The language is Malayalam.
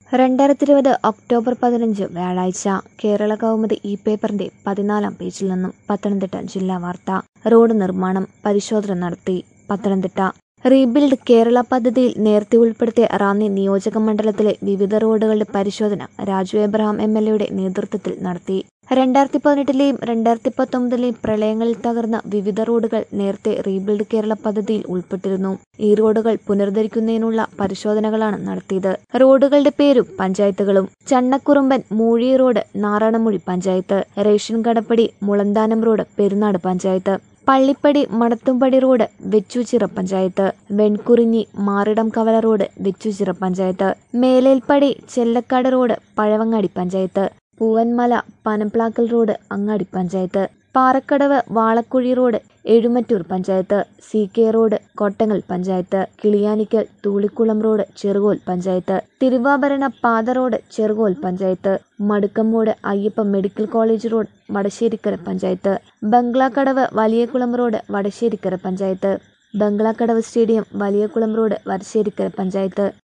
രണ്ടായിരത്തി ഇരുപത് ഒക്ടോബർ പതിനഞ്ച് വ്യാഴാഴ്ച കേരള കൗമുദി ഇ പേപ്പറിന്റെ പതിനാലാം പേജിൽ നിന്നും പത്തനംതിട്ട ജില്ലാ വാർത്ത റോഡ് നിർമ്മാണം പരിശോധന നടത്തി പത്തനംതിട്ട റീബിൽഡ് കേരള പദ്ധതിയിൽ നേരത്തെ ഉൾപ്പെടുത്തിയ റാന്നി നിയോജക മണ്ഡലത്തിലെ വിവിധ റോഡുകളുടെ പരിശോധന രാജു എബ്രഹാം എം എൽ എയുടെ നേതൃത്വത്തിൽ നടത്തി രണ്ടായിരത്തി പതിനെട്ടിലെയും രണ്ടായിരത്തി പത്തൊമ്പതിലെയും പ്രളയങ്ങളിൽ തകർന്ന വിവിധ റോഡുകൾ നേരത്തെ റീബിൽഡ് കേരള പദ്ധതിയിൽ ഉൾപ്പെട്ടിരുന്നു ഈ റോഡുകൾ പുനരുദ്ധരിക്കുന്നതിനുള്ള പരിശോധനകളാണ് നടത്തിയത് റോഡുകളുടെ പേരും പഞ്ചായത്തുകളും Channakkurumban Moozhi road Naranamoozhi panchayat ration Kadappadi Mulanthanam road Perunad panchayat Pallippadi Madathumpadi road Vechoochira panchayat Venkurinji Maridam Kavala road Vechoochira panchayat Melelpadi Chellakkad road Pazhavangadi panchayat Poovanmala Panamplackal road Angadi panchayat Parakkadavu Valakuzhi road Ezhumattoor panchayat C K road Kottangal panchayat Kiliyanickal Thoolikulam road Cherukol panchayat Thiruvabharana Patha road Cherukol panchayat Madukkampodu Ayyappa medical college road Vadasserikkara panchayat Banglakadavu Valiyakulam road Vadasserikkara panchayat Banglakadavu stadium Valiyakulam road Vadasserikkara panchayat